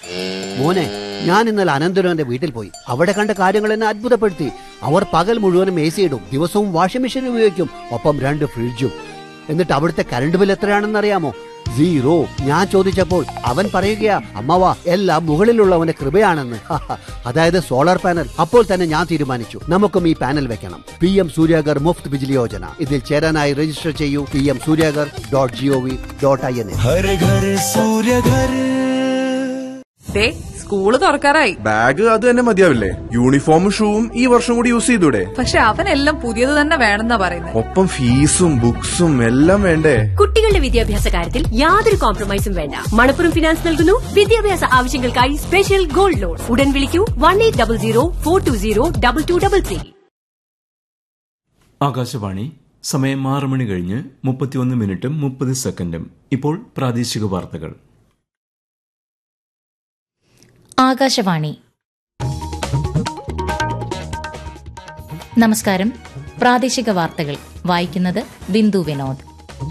മോനെ ഞാൻ ഇന്നലെ അനന്തരവന്റെ വീട്ടിൽ പോയി അവിടെ കണ്ട കാര്യങ്ങൾ എന്നെ അത്ഭുതപ്പെടുത്തി അവർ പകൽ മുഴുവനും എ സി ഇടും ദിവസവും വാഷിംഗ് മെഷീൻ ഉപയോഗിക്കും ഒപ്പം രണ്ട് ഫ്രിഡ്ജും എന്നിട്ട് അവിടുത്തെ കറണ്ട് ബിൽ എത്രയാണെന്ന് അറിയാമോ സീറോ ഞാൻ ചോദിച്ചപ്പോൾ അവൻ പറയുകയാ അമ്മവ എല്ലാം മുകളിലുള്ളവന്റെ കൃപയാണെന്ന് അതായത് സോളാർ പാനൽ അപ്പോൾ തന്നെ ഞാൻ തീരുമാനിച്ചു നമുക്കും ഈ പാനൽ വെക്കണം പി എം സൂര്യാഗർ മുഫ്ത് ബിജ്ലി യോജന ഇതിൽ ചേരാനായി രജിസ്റ്റർ ചെയ്യൂ P M Suryaghar dot G O V dot I N Har Ghar Surya Ghar ദേ സ്കൂള് തുറക്കാറായി ബാഗ് അത് തന്നെ മതിയാവില്ലേ യൂണിഫോമും ഷൂവും ഈ വർഷം കൂടി യൂസ് ചെയ്തൂടെ പക്ഷെ അവനെല്ലാം പുതിയത് തന്നെ വേണമെന്നാ പറയുന്നത് ഒപ്പം ഫീസും ബുക്സും എല്ലാം വേണ്ടേ കുട്ടികളുടെ വിദ്യാഭ്യാസ കാര്യത്തിൽ യാതൊരു കോംപ്രമൈസും വേണ്ട മണപ്പുറം ഫിനാൻസ് നൽകുന്നു വിദ്യാഭ്യാസ ആവശ്യങ്ങൾക്കായി സ്പെഷ്യൽ ഗോൾഡ് ലോൺ ഉടൻ വിളിക്കൂ one eight double zero four two zero double two double three Akashvani സമയം ആറ് മണി കഴിഞ്ഞ് മുപ്പത്തിയൊന്ന് മിനിറ്റും മുപ്പത് സെക്കൻഡും ഇപ്പോൾ പ്രാദേശിക വാർത്തകൾ ആകാശവാണി നമസ്കാരം പ്രാദേശിക വാർത്തകൾ വായിക്കുന്നത് ബിന്ദു വിനോദ്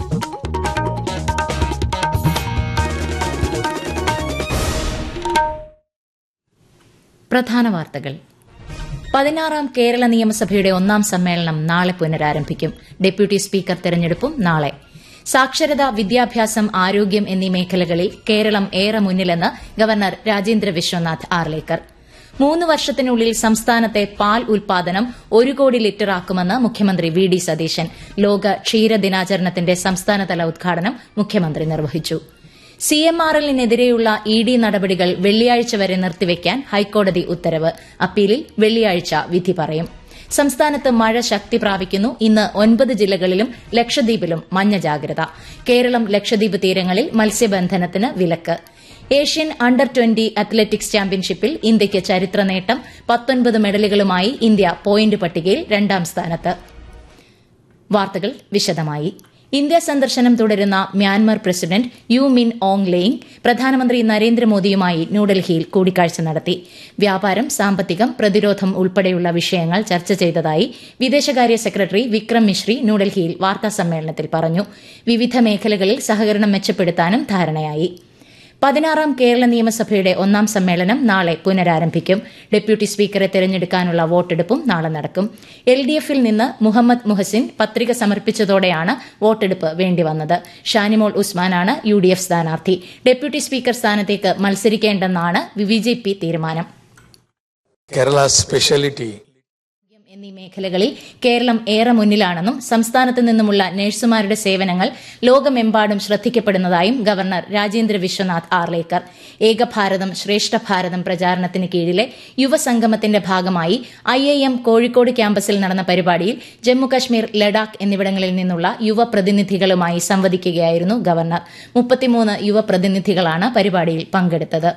പ്രധാന വാർത്തകൾ പതിനാറാം കേരള നിയമസഭയുടെ ഒന്നാം സമ്മേളനം നാളെ പുനരാരംഭിക്കും ഡെപ്യൂട്ടി സ്പീക്കർ തെരഞ്ഞെടുപ്പും നാളെ സാക്ഷരത വിദ്യാഭ്യാസം ആരോഗ്യം എന്നീ മേഖലകളിൽ കേരളം ഏറെ മുന്നിലെന്ന് ഗവർണർ രാജേന്ദ്ര വിശ്വനാഥ് ആർലേക്കർ മൂന്ന് വർഷത്തിനുള്ളിൽ സംസ്ഥാനത്തെ പാൽ ഉൽപാദനം ഒരു കോടി ലിറ്ററാക്കുമെന്ന് മുഖ്യമന്ത്രി വി ഡി സതീശൻ ലോക ക്ഷീര ദിനാചരണത്തിന്റെ സംസ്ഥാനതല ഉദ്ഘാടനം മുഖ്യമന്ത്രി നിർവഹിച്ചു സി എം ആർ എല്ലിനെതിരെയുള്ള ഇ ഡി നടപടികൾ വെള്ളിയാഴ്ച വരെ നിർത്തിവെക്കാൻ ഹൈക്കോടതി ഉത്തരവ് അപ്പീലിൽ വെള്ളിയാഴ്ച വിധി പറയും സംസ്ഥാനത്ത് മഴ ശക്തി പ്രാപിക്കുന്നു ഇന്ന് ഒൻപത് ജില്ലകളിലും ലക്ഷദ്വീപിലും മഞ്ഞ ജാഗ്രത കേരളം ലക്ഷദ്വീപ് തീരങ്ങളിൽ മത്സ്യബന്ധനത്തിന് വിലക്ക് ഏഷ്യൻ അണ്ടർ ട്വന്റി അത്ലറ്റിക്സ് ചാമ്പ്യൻഷിപ്പിൽ ഇന്ത്യയ്ക്ക് ചരിത്ര നേട്ടം പത്തൊൻപത് മെഡലുകളുമായി ഇന്ത്യ പോയിന്റ് പട്ടികയിൽ രണ്ടാം സ്ഥാനത്ത് വാർത്തകൾ വിശദമായി ഇന്ത്യ സന്ദർശനം തുടരുന്ന Myanmar president U Min Aung Hlaing പ്രധാനമന്ത്രി നരേന്ദ്രമോദിയുമായി ന്യൂഡൽഹിയിൽ കൂടിക്കാഴ്ച നടത്തി വ്യാപാരം സാമ്പത്തികം പ്രതിരോധം ഉൾപ്പെടെയുള്ള വിഷയങ്ങൾ ചർച്ച ചെയ്തതായി വിദേശകാര്യ സെക്രട്ടറി വിക്രം മിശ്രി ന്യൂഡൽഹിയിൽ വാർത്താസമ്മേളനത്തിൽ പറഞ്ഞു വിവിധ മേഖലകളിൽ സഹകരണം മെച്ചപ്പെടുത്താനും ധാരണയായി പതിനാറാം കേരള നിയമസഭയുടെ ഒന്നാം സമ്മേളനം നാളെ പുനരാരംഭിക്കും ഡെപ്യൂട്ടി സ്പീക്കറെ തെരഞ്ഞെടുക്കാനുള്ള വോട്ടെടുപ്പും നാളെ നടക്കും എൽ ഡി എഫിൽ നിന്ന് മുഹമ്മദ് മുഹസിൻ പത്രിക സമർപ്പിച്ചതോടെയാണ് വോട്ടെടുപ്പ് വേണ്ടിവന്നത് ഷാനിമോൾ ഉസ്മാനാണ് യു ഡി എഫ് സ്ഥാനാർത്ഥി ഡെപ്യൂട്ടി സ്പീക്കർ സ്ഥാനത്തേക്ക് മത്സരിക്കേണ്ടെന്നാണ് ബി ജെ പി തീരുമാനം Kerala's speciality എന്നീ മേഖലകളിൽ കേരളം ഏറെ മുന്നിലാണെന്നും സംസ്ഥാനത്ത് നിന്നുമുള്ള നഴ്സുമാരുടെ സേവനങ്ങൾ ലോകമെമ്പാടും ശ്രദ്ധിക്കപ്പെടുന്നതായും ഗവർണർ രാജേന്ദ്ര വിശ്വനാഥ് ആർലേക്കർ ഏകഭാരതം ശ്രേഷ്ഠ ഭാരതം പ്രചാരണത്തിന് കീഴിലെ യുവസംഗമത്തിന്റെ ഭാഗമായി ഐ ഐ എം കോഴിക്കോട് ക്യാമ്പസിൽ നടന്ന പരിപാടിയിൽ ജമ്മുകശ്മീർ ലഡാക്ക് എന്നിവിടങ്ങളിൽ നിന്നുള്ള യുവ പ്രതിനിധികളുമായി സംവദിക്കുകയായിരുന്നു ഗവർണർ മുപ്പത്തിമൂന്ന് യുവ പ്രതിനിധികളാണ് പരിപാടിയിൽ പങ്കെടുത്തത്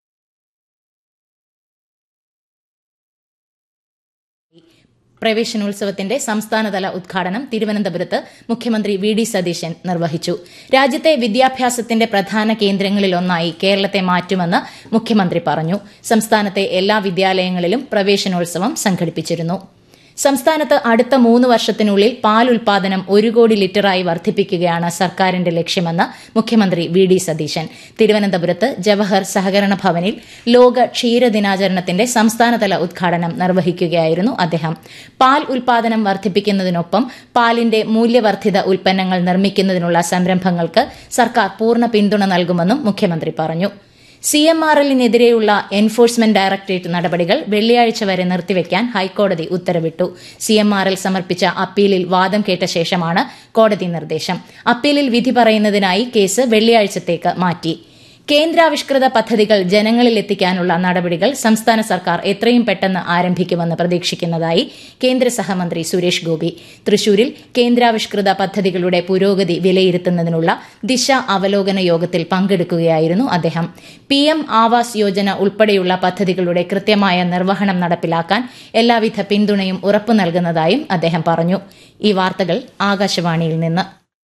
പ്രവേശനോത്സവത്തിന്റെ സംസ്ഥാനതല ഉദ്ഘാടനം തിരുവനന്തപുരത്ത് മുഖ്യമന്ത്രി വി ഡി സതീശൻ നിർവഹിച്ചു രാജ്യത്തെ വിദ്യാഭ്യാസത്തിന്റെ പ്രധാന കേന്ദ്രങ്ങളിലൊന്നായി കേരളത്തെ മാറ്റുമെന്ന് മുഖ്യമന്ത്രി പറഞ്ഞു സംസ്ഥാനത്തെ എല്ലാ വിദ്യാലയങ്ങളിലും പ്രവേശനോത്സവം സംഘടിപ്പിച്ചിരുന്നു സംസ്ഥാനത്ത് അടുത്ത മൂന്ന് വർഷത്തിനുള്ളിൽ പാൽ ഉൽപാദനം ഒരു കോടി ലിറ്ററായി വർദ്ധിപ്പിക്കുകയാണ് സർക്കാരിന്റെ ലക്ഷ്യമെന്ന് മുഖ്യമന്ത്രി വി ഡി സതീശൻ തിരുവനന്തപുരത്ത് ജവഹർ സഹകരണ ഭവനിൽ ലോക ക്ഷീര ദിനാചരണത്തിന്റെ സംസ്ഥാനതല ഉദ്ഘാടനം നിർവഹിക്കുകയായിരുന്നു അദ്ദേഹം പാൽ ഉൽപാദനം വർദ്ധിപ്പിക്കുന്നതിനൊപ്പം പാലിന്റെ മൂല്യവർദ്ധിത ഉൽപ്പന്നങ്ങൾ നിർമ്മിക്കുന്നതിനുള്ള സംരംഭങ്ങൾക്ക് സർക്കാർ പൂർണ്ണ പിന്തുണ നൽകുമെന്നും മുഖ്യമന്ത്രി പറഞ്ഞു സി എം ആർ എല്ലിനെതിരെയുള്ള എൻഫോഴ്സ്മെന്റ് ഡയറക്ടറേറ്റ് നടപടികൾ വെള്ളിയാഴ്ച വരെ നിർത്തിവെക്കാൻ ഹൈക്കോടതി ഉത്തരവിട്ടു സി എം ആർ എൽ സമർപ്പിച്ച അപ്പീലിൽ വാദം കേട്ട ശേഷമാണ് കോടതി നിർദ്ദേശം അപ്പീലിൽ വിധി പറയുന്നതിനായി കേസ് വെള്ളിയാഴ്ചത്തേക്ക് മാറ്റി കേന്ദ്രാവിഷ്കൃത പദ്ധതികൾ ജനങ്ങളിൽ എത്തിക്കാനുള്ള നടപടികൾ സംസ്ഥാന സർക്കാർ എത്രയും പെട്ടെന്ന് ആരംഭിക്കുമെന്ന് പ്രതീക്ഷിക്കുന്നതായി കേന്ദ്ര സഹമന്ത്രി സുരേഷ് ഗോപി തൃശൂരിൽ കേന്ദ്രാവിഷ്കൃത പദ്ധതികളുടെ പുരോഗതി വിലയിരുത്തുന്നതിനുള്ള ദിശ അവലോകന യോഗത്തിൽ പങ്കെടുക്കുകയായിരുന്നു അദ്ദേഹം പി എം ആവാസ് യോജന ഉൾപ്പെടെയുള്ള പദ്ധതികളുടെ കൃത്യമായ നിർവഹണം നടപ്പിലാക്കാൻ എല്ലാവിധ പിന്തുണയും ഉറപ്പു നൽകുന്നതായും അദ്ദേഹം പറഞ്ഞു ഈ വാർത്തകൾ ആകാശവാണിയിൽ നിന്ന്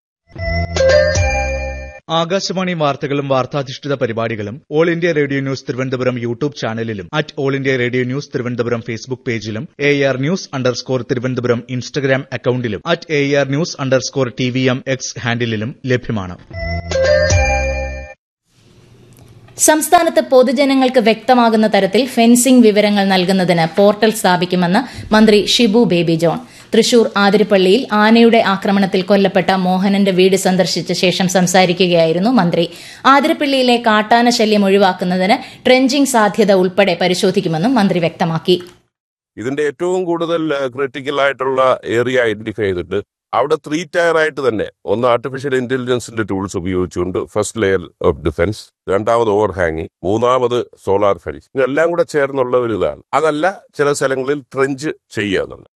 ആകാശവാണി വാർത്തകളും വാർത്താധിഷ്ഠിത പരിപാടികളും all India radio news Thiruvananthapuram YouTube ചാനലിലും at all India radio news Thiruvananthapuram Facebook പേജിലും A R news underscore Thiruvananthapuram Instagram അക്കൌണ്ടിലും at A R news underscore T V M X ഹാൻഡിലും ലഭ്യമാണ് സംസ്ഥാനത്ത് പൊതുജനങ്ങൾക്ക് വ്യക്തമാകുന്ന തരത്തിൽ ഫെൻസിംഗ് വിവരങ്ങൾ നൽകുന്നതിന് പോർട്ടൽ സ്ഥാപിക്കുമെന്ന് മന്ത്രി ഷിബു ബേബി ജോൺ തൃശൂർ ആതിരപ്പള്ളിയിൽ ആനയുടെ ആക്രമണത്തിൽ കൊല്ലപ്പെട്ട മോഹനന്റെ വീട് സന്ദർശിച്ച ശേഷം സംസാരിക്കുകയായിരുന്നു മന്ത്രി ആതിരപ്പള്ളിയിലെ കാട്ടാന ശല്യം ഒഴിവാക്കുന്നതിന് ട്രെഞ്ചിംഗ് സാധ്യത ഉൾപ്പെടെ പരിശോധിക്കുമെന്നും മന്ത്രി വ്യക്തമാക്കി ഇതിന്റെ ഏറ്റവും കൂടുതൽ ക്രിട്ടിക്കൽ ആയിട്ടുള്ള ഏരിയ ഐഡന്റിഫൈ ചെയ്തിട്ട് അവിടെ ത്രീ ടയർ ആയിട്ട് തന്നെ ഒന്ന് ആർട്ടിഫിഷ്യൽ ഇന്റലിജൻസിന്റെ ടൂൾസ് ഉപയോഗിച്ചുകൊണ്ട് ഫസ്റ്റ് ലെയർ ഓഫ് ഡിഫൻസ് രണ്ടാമത് ഓവർ ഹാങ്ങിങ് മൂന്നാമത് സോളാർ ഫെൻസ് ഇതെല്ലാം കൂടെ ചേർന്നുള്ള ഒരു ഇതാണ് അതല്ല ചില സ്ഥലങ്ങളിൽ ട്രെഞ്ച് ചെയ്യാന്നുണ്ട്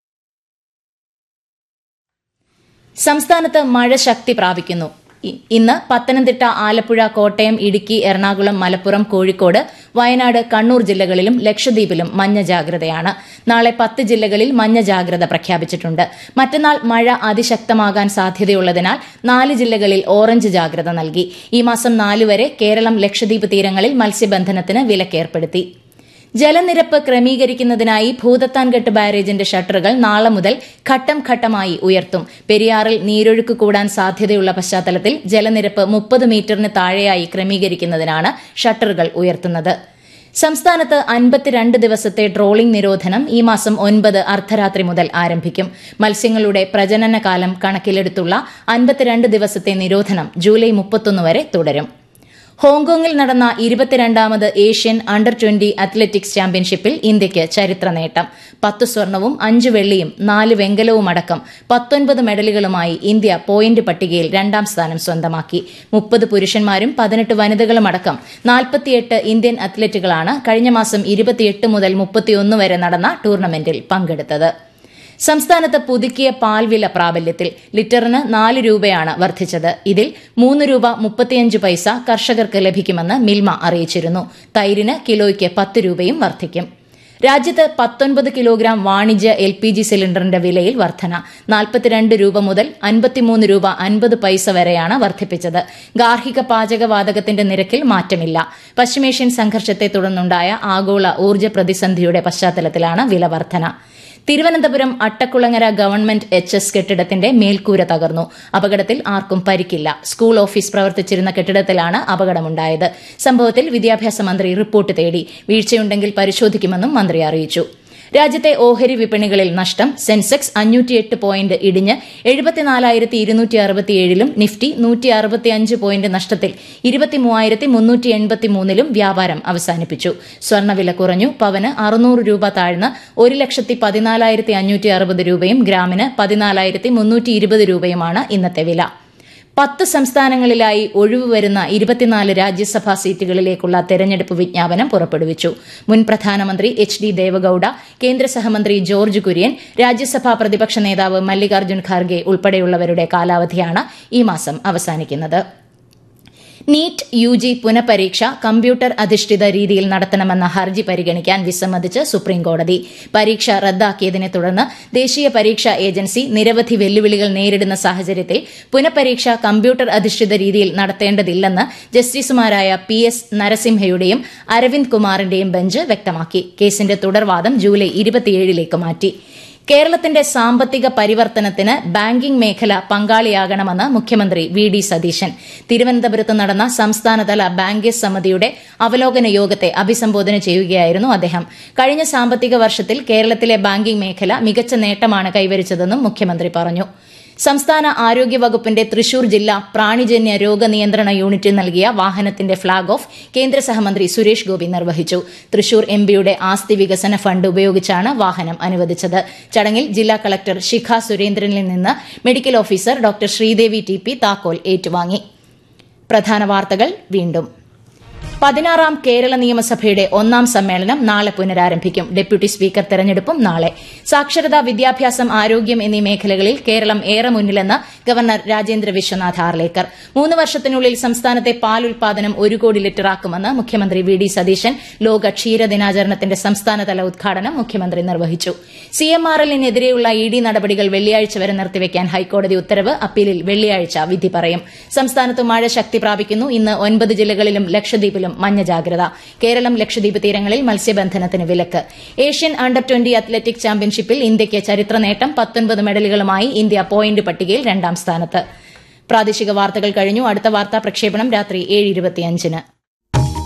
സംസ്ഥാനത്ത് മഴ ശക്തി പ്രാപിക്കുന്നു ഇ- ഇന്ന് പത്തനംതിട്ട ആലപ്പുഴ കോട്ടയം ഇടുക്കി എറണാകുളം മലപ്പുറം കോഴിക്കോട് വയനാട് കണ്ണൂർ ജില്ലകളിലും ലക്ഷദ്വീപിലും മഞ്ഞ ജാഗ്രതയാണ് നാളെ പത്ത് ജില്ലകളിൽ മഞ്ഞ ജാഗ്രത പ്രഖ്യാപിച്ചിട്ടുണ്ട് മറ്റന്നാൾ മഴ അതിശക്തമാകാൻ സാധ്യതയുള്ളതിനാൽ നാല് ജില്ലകളിൽ ഓറഞ്ച് ജാഗ്രത നൽകി ഈ മാസം നാല് വരെ കേരളം ലക്ഷദ്വീപ് തീരങ്ങളിൽ മത്സ്യബന്ധനത്തിന് വിലക്കേർപ്പെടുത്തി ജലനിരപ്പ് ക്രമീകരിക്കുന്നതിനായി ഭൂതത്താൻകെട്ട് ബാരേജിന്റെ ഷട്ടറുകൾ നാളെ മുതൽ ഘട്ടം ഘട്ടമായി ഉയർത്തും പെരിയാറിൽ നീരൊഴുക്ക് കൂടാൻ സാധ്യതയുള്ള പശ്ചാത്തലത്തിൽ ജലനിരപ്പ് മുപ്പത് മീറ്ററിന് താഴെയായി ക്രമീകരിക്കുന്നതിനാണ് ഷട്ടറുകൾ ഉയർത്തുന്നത് സംസ്ഥാനത്ത് അൻപത്തിരണ്ട് ദിവസത്തെ ട്രോളിംഗ് നിരോധനം ഈ മാസം ഒൻപത് അർദ്ധരാത്രി മുതൽ ആരംഭിക്കും മത്സ്യങ്ങളുടെ പ്രജനനകാലം കണക്കിലെടുത്തുള്ള അൻപത്തിരണ്ട് ദിവസത്തെ നിരോധനം ജൂലൈ മുപ്പത്തൊന്ന് വരെ തുടരും ഹോങ്കോങ്ങിൽ നടന്ന ഇരുപത്തിരണ്ടാമത് ഏഷ്യൻ അണ്ടർ ട്വന്റി അത്ലറ്റിക്സ് ചാമ്പ്യൻഷിപ്പിൽ ഇന്ത്യയ്ക്ക് ചരിത്ര നേട്ടം പത്ത് സ്വർണവും അഞ്ച് വെള്ളിയും നാല് വെങ്കലവും അടക്കം പത്തൊൻപത് മെഡലുകളുമായി ഇന്ത്യ പോയിന്റ് പട്ടികയിൽ രണ്ടാം സ്ഥാനം സ്വന്തമാക്കി മുപ്പത് പുരുഷന്മാരും പതിനെട്ട് വനിതകളും അടക്കം നാൽപ്പത്തിയെട്ട് ഇന്ത്യൻ അത്ലറ്റുകളാണ് കഴിഞ്ഞ മാസം ഇരുപത്തിയെട്ട് മുതൽ മുപ്പത്തിയൊന്ന് വരെ നടന്ന ടൂർണമെന്റിൽ പങ്കെടുത്തത് സംസ്ഥാനത്ത് പുതുക്കിയ പാൽ വില പ്രാബല്യത്തിൽ ലിറ്ററിന് നാല് രൂപയാണ് വർദ്ധിച്ചത് ഇതിൽ മൂന്ന് രൂപ മുപ്പത്തിയഞ്ച് പൈസ കർഷകർക്ക് ലഭിക്കുമെന്ന് മിൽമ അറിയിച്ചിരുന്നു തൈരിന് കിലോയ്ക്ക് പത്ത് രൂപയും വർദ്ധിക്കും രാജ്യത്ത് പത്തൊൻപത് കിലോഗ്രാം വാണിജ്യ എൽ പി ജി സിലിണ്ടറിന്റെ വിലയിൽ വർധന നാൽപ്പത്തിരണ്ട് രൂപ മുതൽ അൻപത്തിമൂന്ന് രൂപ അൻപത് പൈസ വരെയാണ് വർദ്ധിപ്പിച്ചത് ഗാർഹിക പാചകവാതകത്തിന്റെ നിരക്കിൽ മാറ്റമില്ല പശ്ചിമേഷ്യൻ സംഘർഷത്തെ തുടർന്നുണ്ടായ ആഗോള ഊർജ്ജ പ്രതിസന്ധിയുടെ പശ്ചാത്തലത്തിലാണ് വില വർധന Thiruvananthapuram Attakulangara government H S കെട്ടിടത്തിന്റെ മേൽക്കൂര തകർന്നു അപകടത്തിൽ ആർക്കും പരിക്കില്ല സ്കൂൾ ഓഫീസ് പ്രവർത്തിച്ചിരുന്ന കെട്ടിടത്തിലാണ് അപകടമുണ്ടായത് സംഭവത്തിൽ വിദ്യാഭ്യാസ മന്ത്രി റിപ്പോർട്ട് തേടി വീഴ്ചയുണ്ടെങ്കിൽ പരിശോധിക്കുമെന്നും മന്ത്രി അറിയിച്ചു രാജ്യത്തെ ഓഹരി വിപണികളിൽ നഷ്ടം സെൻസെക്സ് അഞ്ഞൂറ്റിയെട്ട് പോയിന്റ് ഇടിഞ്ഞ് എഴുപത്തിനാലായിരത്തി ഇരുന്നൂറ്റി അറുപത്തിയേഴിലും നിഫ്റ്റി നൂറ്റി അറുപത്തിയഞ്ച് പോയിന്റ് നഷ്ടത്തിൽ ഇരുപത്തിമൂവായിരത്തി മുന്നൂറ്റി എൺപത്തിമൂന്നിലും വ്യാപാരം അവസാനിപ്പിച്ചു സ്വർണ്ണവില കുറഞ്ഞു പവന് അറുന്നൂറ് രൂപ താഴ്ന്ന് ഒരു ലക്ഷത്തി പതിനാലായിരത്തി അഞ്ഞൂറ്റി അറുപത് രൂപയും ഗ്രാമിന് പതിനാലായിരത്തി മുന്നൂറ്റി ഇരുപത് രൂപയുമാണ് ഇന്നത്തെ വില പത്ത് സംസ്ഥാനങ്ങളിലായി ഒഴിവ് വരുന്ന ഇരുപത്തിനാല് രാജ്യസഭാ സീറ്റുകളിലേക്കുള്ള തെരഞ്ഞെടുപ്പ് വിജ്ഞാപനം പുറപ്പെടുവിച്ചു മുൻ പ്രധാനമന്ത്രി എച്ച് ഡി ദേവഗൌഡ കേന്ദ്ര സഹമന്ത്രി ജോർജ് കുര്യൻ രാജ്യസഭാ പ്രതിപക്ഷ നേതാവ് മല്ലികാർജ്ജുൻ ഖാർഗെ ഉൾപ്പെടെയുള്ളവരുടെ കാലാവധിയാണ് ഈ മാസം അവസാനിക്കുന്നത് നീറ്റ് യു ജി പുനഃപരീക്ഷ കമ്പ്യൂട്ടർ അധിഷ്ഠിത രീതിയിൽ നടത്തണമെന്ന ഹർജി പരിഗണിക്കാൻ വിസമ്മതിച്ച് സുപ്രീംകോടതി പരീക്ഷ റദ്ദാക്കിയതിനെ തുടർന്ന് ദേശീയ പരീക്ഷാ ഏജൻസി നിരവധി വെല്ലുവിളികൾ നേരിടുന്ന സാഹചര്യത്തിൽ പുനഃപരീക്ഷ കമ്പ്യൂട്ടർ അധിഷ്ഠിത രീതിയിൽ നടത്തേണ്ടതില്ലെന്ന് ജസ്റ്റിസുമാരായ പി എസ് നരസിംഹയുടെയും അരവിന്ദ് കുമാറിന്റെയും ബെഞ്ച് വ്യക്തമാക്കി കേസിന്റെ തുടർവാദം ജൂലൈ ഇരുപത്തിയേഴിലേക്ക് മാറ്റി കേരളത്തിന്റെ സാമ്പത്തിക പരിവർത്തനത്തിന് ബാങ്കിംഗ് മേഖല പങ്കാളിയാകണമെന്ന് മുഖ്യമന്ത്രി വി ഡി സതീശൻ തിരുവനന്തപുരത്ത് നടന്ന സംസ്ഥാനതല ബാങ്കേഴ്സ് സമിതിയുടെ അവലോകന യോഗത്തെ അഭിസംബോധന ചെയ്യുകയായിരുന്നു അദ്ദേഹം കഴിഞ്ഞ സാമ്പത്തിക വർഷത്തിൽ കേരളത്തിലെ ബാങ്കിംഗ് മേഖല മികച്ച നേട്ടമാണ് കൈവരിച്ചതെന്നും മുഖ്യമന്ത്രി പറഞ്ഞു സംസ്ഥാന ആരോഗ്യ വകുപ്പിന്റെ തൃശൂർ ജില്ലാ പ്രാണിജന്യ രോഗനിയന്ത്രണ യൂണിറ്റിൽ നൽകിയ വാഹനത്തിന്റെ ഫ്ളാഗ് ഓഫ് കേന്ദ്ര സഹമന്ത്രി സുരേഷ് ഗോപി നിർവഹിച്ചു തൃശൂർ എംപിയുടെ ആസ്തി വികസന ഫണ്ട് ഉപയോഗിച്ചാണ് വാഹനം അനുവദിച്ചത് ചടങ്ങിൽ ജില്ലാ കളക്ടർ ശിഖ സുരേന്ദ്രനിൽ നിന്ന് medical officer doctor Sreedevi T P താക്കോൽ ഏറ്റുവാങ്ങി പ്രധാന വാർത്തകൾ വീണ്ടും പതിനാറാം കേരള നിയമസഭയുടെ ഒന്നാം സമ്മേളനം നാളെ പുനരാരംഭിക്കും ഡെപ്യൂട്ടി സ്പീക്കർ തെരഞ്ഞെടുപ്പും നാളെ സാക്ഷരത വിദ്യാഭ്യാസം ആരോഗ്യം എന്നീ മേഖലകളിൽ കേരളം ഏറെ മുന്നിലെന്ന് ഗവർണർ രാജേന്ദ്ര വിശ്വനാഥ് ആർലേക്കർ മൂന്ന് വർഷത്തിനുള്ളിൽ സംസ്ഥാനത്തെ പാൽ ഉൽപാദനം ഒരു കോടി ലിറ്ററാക്കുമെന്ന് മുഖ്യമന്ത്രി വി ഡി സതീശൻ ലോക ക്ഷീര ദിനാചരണത്തിന്റെ സംസ്ഥാനതല ഉദ്ഘാടനം മുഖ്യമന്ത്രി നിർവഹിച്ചു സിഎംആർഎല്ലിനെതിരെയുള്ള ഇ ഡി നടപടികൾ വെള്ളിയാഴ്ച വരെ നിർത്തിവെക്കാൻ ഹൈക്കോടതി ഉത്തരവ് അപ്പീലിൽ വെള്ളിയാഴ്ച വിധി പറയും സംസ്ഥാനത്ത് മഴ ശക്തി പ്രാപിക്കുന്നു ഇന്ന് ഒൻപത് ജില്ലകളിലും ലക്ഷദ്വീപിലും മഞ്ഞ ജാഗ്രത കേരളം ലക്ഷദ്വീപ് തീരങ്ങളിൽ മത്സ്യബന്ധനത്തിന് വിലക്ക് ഏഷ്യൻ അണ്ടർ ട്വന്റി അത്ലറ്റിക് ചാമ്പ്യൻഷിപ്പിൽ ഇന്ത്യയ്ക്ക് ചരിത്ര നേട്ടം പത്തൊൻപത് മെഡലുകളുമായി ഇന്ത്യ പോയിന്റ് പട്ടികയിൽ രണ്ടാം സ്ഥാനത്ത് പ്രാദേശിക വാർത്തകൾ കഴിഞ്ഞു അടുത്ത വാർത്താ പ്രക്ഷേപണം രാത്രി ഏഴ് ഇരുപത്തിയഞ്ചിന്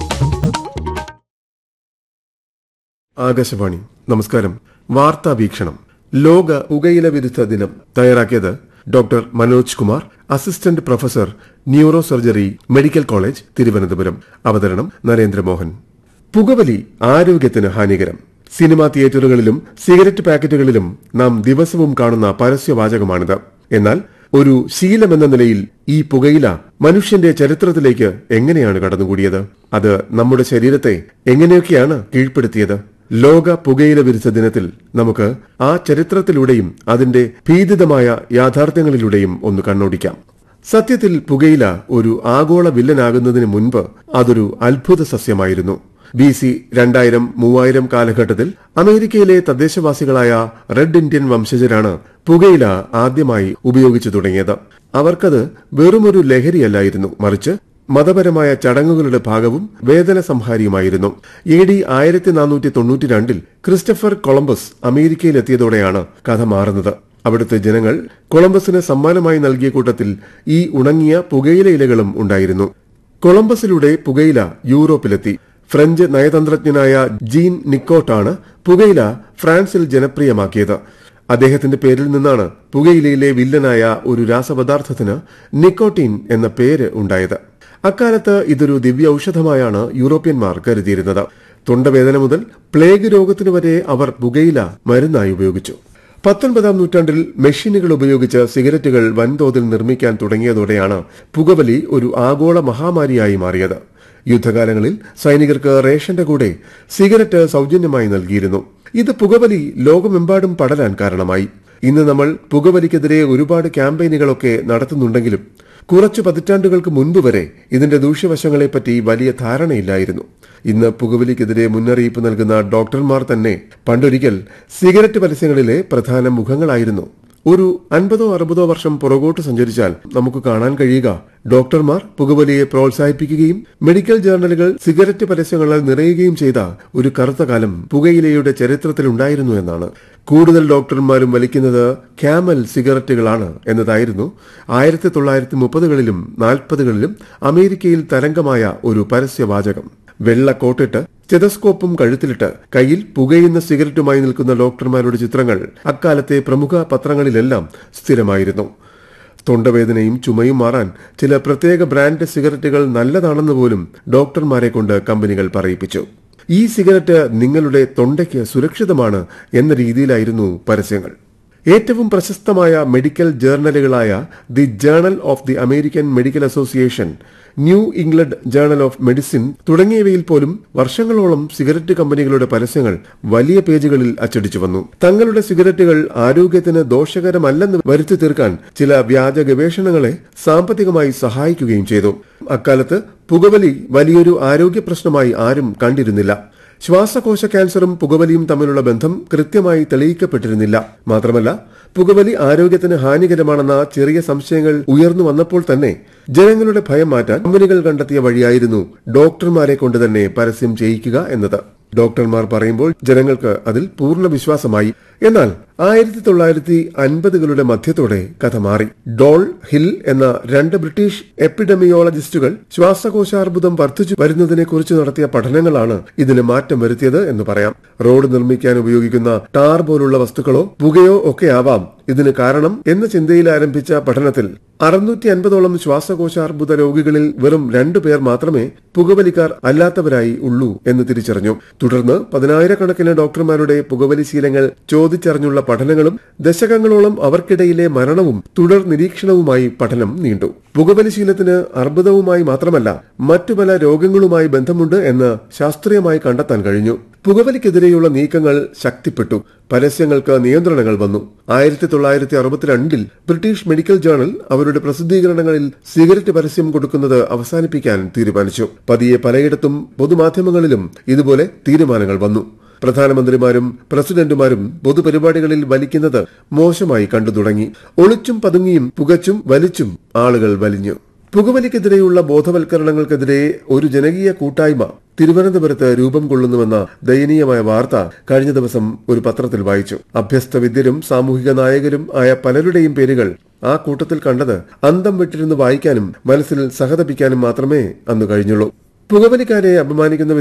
ആകാശവാണി നമസ്കാരം വാർത്താ വീക്ഷണം ലോക പുകയില വിരുദ്ധ ദിനം തയ്യാറാക്കിയത് doctor Manoj Kumar assistant professor neuro surgery medical college Thiruvananthapuram അവതരണം നരേന്ദ്രമോഹൻ പുകവലി ആരോഗ്യത്തിന് ഹാനികരം സിനിമാ തിയേറ്ററുകളിലും സിഗരറ്റ് പാക്കറ്റുകളിലും നാം ദിവസവും കാണുന്ന പരസ്യവാചകമാണിത് എന്നാൽ ഒരു ശീലമെന്ന നിലയിൽ ഈ പുകയില മനുഷ്യന്റെ ചരിത്രത്തിലേക്ക് എങ്ങനെയാണ് കടന്നുകൂടിയത് അത് നമ്മുടെ ശരീരത്തെ എങ്ങനെയൊക്കെയാണ് കീഴ്പ്പെടുത്തിയത് ലോക പുകയില വിരുദ്ധ ദിനത്തിൽ നമുക്ക് ആ ചരിത്രത്തിലൂടെയും അതിന്റെ ഭീതിതമായ യാഥാർത്ഥ്യങ്ങളിലൂടെയും ഒന്ന് കണ്ണോടിക്കാം സത്യത്തിൽ പുകയില ഒരു ആഗോള വില്ലനാകുന്നതിന് മുൻപ് അതൊരു അത്ഭുത സസ്യമായിരുന്നു ബി സി രണ്ടായിരം മൂവായിരം കാലഘട്ടത്തിൽ അമേരിക്കയിലെ തദ്ദേശവാസികളായ റെഡ് ഇന്ത്യൻ വംശജരാണ് പുകയില ആദ്യമായി ഉപയോഗിച്ചു തുടങ്ങിയത് അവർക്കത് വെറുമൊരു ലഹരിയല്ലായിരുന്നു മറിച്ച് മതപരമായ ചടങ്ങുകളുടെ ഭാഗവും വേദന സംഹാരിയുമായിരുന്നു എ ഡി ആയിരത്തി നാനൂറ്റി തൊണ്ണൂറ്റി രണ്ടിൽ ക്രിസ്റ്റഫർ കൊളംബസ് അമേരിക്കയിലെത്തിയതോടെയാണ് കഥ മാറുന്നത് അവിടുത്തെ ജനങ്ങൾ കൊളംബസിന് സമ്മാനമായി നൽകിയ കൂട്ടത്തിൽ ഈ ഉണങ്ങിയ പുകയില ഇലകളും ഉണ്ടായിരുന്നു കൊളംബസിലൂടെ പുകയില യൂറോപ്പിലെത്തി ഫ്രഞ്ച് നയതന്ത്രജ്ഞനായ ജീൻ നിക്കോട്ടാണ് പുകയില ഫ്രാൻസിൽ ജനപ്രിയമാക്കിയത് അദ്ദേഹത്തിന്റെ പേരിൽ നിന്നാണ് പുകയിലയിലെ വില്ലനായ ഒരു രാസപദാർത്ഥത്തിന് നിക്കോട്ടീൻ എന്ന പേര് ഉണ്ടായത് അക്കാലത്ത് ഇതൊരു ദിവ്യ ഔഷധമായാണ് യൂറോപ്യന്മാർ കരുതിയിരുന്നത് തൊണ്ടവേദന മുതൽ പ്ലേഗ് രോഗത്തിനു വരെ അവർ പുകയില മരുന്നായി ഉപയോഗിച്ചു പത്തൊൻപതാം നൂറ്റാണ്ടിൽ മെഷീനുകൾ ഉപയോഗിച്ച് സിഗരറ്റുകൾ വൻതോതിൽ നിർമ്മിക്കാൻ തുടങ്ങിയതോടെയാണ് പുകവലി ഒരു ആഗോള മഹാമാരിയായി മാറിയത് യുദ്ധകാലങ്ങളിൽ സൈനികർക്ക് റേഷന്റെ കൂടെ സിഗരറ്റ് സൗജന്യമായി നൽകിയിരുന്നു ഇത് പുകവലി ലോകമെമ്പാടും പടരാൻ കാരണമായി ഇന്ന് നമ്മൾ പുകവലിക്കെതിരെ ഒരുപാട് ക്യാമ്പയിനുകളൊക്കെ നടത്തുന്നുണ്ടെങ്കിലും കുറച്ചു പതിറ്റാണ്ടുകൾക്ക് മുൻപ് വരെ ഇതിന്റെ ദൂഷ്യവശങ്ങളെപ്പറ്റി വലിയ ധാരണയില്ലായിരുന്നു ഇന്ന് പുകവലിക്കെതിരെ മുന്നറിയിപ്പ് നൽകുന്ന ഡോക്ടർമാർ തന്നെ പണ്ടൊരിക്കൽ സിഗരറ്റ് പരസ്യങ്ങളിലെ പ്രധാന മുഖങ്ങളായിരുന്നു ഒരു അൻപതോ അറുപതോ വർഷം പുറകോട്ട് സഞ്ചരിച്ചാൽ നമുക്ക് കാണാൻ കഴിയുക ഡോക്ടർമാർ പുകവലിയെ പ്രോത്സാഹിപ്പിക്കുകയും മെഡിക്കൽ ജേർണലുകൾ സിഗരറ്റ് പരസ്യങ്ങളാൽ നിറയുകയും ചെയ്ത ഒരു കറുത്ത കാലം പുകയിലയുടെ ചരിത്രത്തിലുണ്ടായിരുന്നു എന്നാണ് കൂടുതൽ ഡോക്ടർമാരും വലിക്കുന്നത് ക്യാമൽ സിഗരറ്റുകളാണ് എന്നതായിരുന്നു ആയിരത്തി തൊള്ളായിരത്തി മുപ്പതുകളിലും നാൽപ്പതുകളിലും അമേരിക്കയിൽ തരംഗമായ ഒരു പരസ്യവാചകം വെള്ള കോട്ടിട്ട് സ്റ്റെതസ്കോപ്പും കഴുത്തിലിട്ട് കയ്യിൽ പുകയുന്ന സിഗരറ്റുമായി നിൽക്കുന്ന ഡോക്ടർമാരുടെ ചിത്രങ്ങൾ അക്കാലത്തെ പ്രമുഖ പത്രങ്ങളിലെല്ലാം സ്ഥിരമായിരുന്നു തൊണ്ടവേദനയും ചുമയും മാറാൻ ചില പ്രത്യേക ബ്രാൻഡ് സിഗരറ്റുകൾ നല്ലതാണെന്ന് പോലും ഡോക്ടർമാരെ കൊണ്ട് കമ്പനികൾ പറയിപ്പിച്ചു ഈ സിഗരറ്റ് നിങ്ങളുടെ തൊണ്ടയ്ക്ക് സുരക്ഷിതമാണ് എന്ന രീതിയിലായിരുന്നു പരസ്യങ്ങൾ ഏറ്റവും പ്രശസ്തമായ മെഡിക്കൽ ജേർണലുകളായ the journal of the American medical association new England journal of medicine തുടങ്ങിയവയിൽ പോലും വർഷങ്ങളോളം സിഗരറ്റ് കമ്പനികളുടെ പരസ്യങ്ങൾ വലിയ പേജുകളിൽ അച്ചടിച്ചു വന്നു തങ്ങളുടെ സിഗരറ്റുകൾ ആരോഗ്യത്തിന് ദോഷകരമല്ലെന്ന് വരുത്തി തീർക്കാൻ ചില വ്യാജ ഗവേഷണങ്ങളെ സാമ്പത്തികമായി സഹായിക്കുകയും ചെയ്തു അക്കാലത്ത് പുകവലി വലിയൊരു ആരോഗ്യ പ്രശ്നമായി ആരും കണ്ടിരുന്നില്ല ശ്വാസകോശ ക്യാൻസറും പുകവലിയും തമ്മിലുള്ള ബന്ധം കൃത്യമായി തെളിയിക്കപ്പെട്ടിരുന്നില്ല മാത്രമല്ല പുകവലി ആരോഗ്യത്തിന് ഹാനികരമാണെന്ന ചെറിയ സംശയങ്ങൾ ഉയർന്നു വന്നപ്പോൾ തന്നെ ജനങ്ങളുടെ ഭയം മാറ്റാൻ കമ്പനികൾ കണ്ടെത്തിയ വഴിയായിരുന്നു ഡോക്ടർമാരെ കൊണ്ട് തന്നെ പരസ്യം ചെയ്യിക്കുക എന്നത് ഡോക്ടർമാർ പറയുമ്പോൾ ജനങ്ങൾക്ക് അതിൽ പൂർണ്ണ വിശ്വാസമായി എന്നാൽ ആയിരത്തി തൊള്ളായിരത്തി അൻപതുകളുടെ മധ്യത്തോടെ കഥ മാറി ഡോൾ ഹിൽ എന്ന രണ്ട് ബ്രിട്ടീഷ് എപ്പിഡമിയോളജിസ്റ്റുകൾ ശ്വാസകോശാർബുദം വർദ്ധിച്ചു വരുന്നതിനെ കുറിച്ച് നടത്തിയ പഠനങ്ങളാണ് ഇതിന് മാറ്റം വരുത്തിയത് എന്ന് പറയാം റോഡ് നിർമ്മിക്കാൻ ഉപയോഗിക്കുന്ന ടാർ പോലുള്ള വസ്തുക്കളോ പുകയോ ഒക്കെ ആവാം ഇതിന് കാരണം എന്ന ചിന്തയിൽ ആരംഭിച്ച പഠനത്തിൽ അറുന്നൂറ്റി അൻപതോളം ശ്വാസകോശാർബുദ രോഗികളിൽ വെറും രണ്ടു പേർ മാത്രമേ പുകവലിക്കാർ അല്ലാത്തവരായി ഉള്ളൂ എന്ന് തിരിച്ചറിഞ്ഞു തുടർന്ന് പതിനായിരക്കണക്കിന് ഡോക്ടർമാരുടെ പുകവലി ശീലങ്ങൾ ചോദിച്ചറിഞ്ഞുള്ള പഠനങ്ങളും ദശകങ്ങളോളം അവർക്കിടയിലെ മരണവും തുടർ നിരീക്ഷണവുമായി പഠനം നീണ്ടു പുകവലി ശീലത്തിന് അർബുദവുമായി മാത്രമല്ല മറ്റു പല രോഗങ്ങളുമായി ബന്ധമുണ്ട് എന്ന് ശാസ്ത്രീയമായി കണ്ടെത്താൻ കഴിഞ്ഞു പുകവലിക്കെതിരെയുള്ള നീക്കങ്ങൾ ശക്തിപ്പെട്ടു പരസ്യങ്ങൾക്ക് നിയന്ത്രണങ്ങൾ വന്നു ആയിരത്തി തൊള്ളായിരത്തി അറുപത്തിരണ്ടിൽ ബ്രിട്ടീഷ് മെഡിക്കൽ ജേണൽ അവരുടെ പ്രസിദ്ധീകരണങ്ങളിൽ സിഗരറ്റ് പരസ്യം കൊടുക്കുന്നത് അവസാനിപ്പിക്കാൻ തീരുമാനിച്ചു പതിയെ പലയിടത്തും പൊതുമാധ്യമങ്ങളിലും ഇതുപോലെ തീരുമാനങ്ങൾ വന്നു പ്രധാനമന്ത്രിമാരും പ്രസിഡന്റുമാരും പൊതുപരിപാടികളിൽ വലിക്കുന്നത് മോശമായി കണ്ടു തുടങ്ങി ഒളിച്ചും പതുങ്ങിയും പുകച്ചും വലിച്ചും ആളുകൾ വലിഞ്ഞു പുകവലിക്കെതിരെയുള്ള ബോധവൽക്കരണങ്ങൾക്കെതിരെ ഒരു ജനകീയ കൂട്ടായ്മ തിരുവനന്തപുരത്ത് രൂപം കൊള്ളുന്നുവെന്ന ദയനീയമായ വാർത്ത കഴിഞ്ഞ ദിവസം ഒരു പത്രത്തിൽ വായിച്ചു അഭ്യസ്ത വിദ്യരും സാമൂഹിക നായകരും ആയ പലരുടെയും പേരുകൾ ആ കൂട്ടത്തിൽ കണ്ടത് അന്തം വിട്ടിരുന്ന് വായിക്കാനും മനസ്സിൽ സഹതപിക്കാനും മാത്രമേ അന്ന് കഴിഞ്ഞുള്ളൂ പുകവലിക്കാരെ അപമാനിക്കുന്ന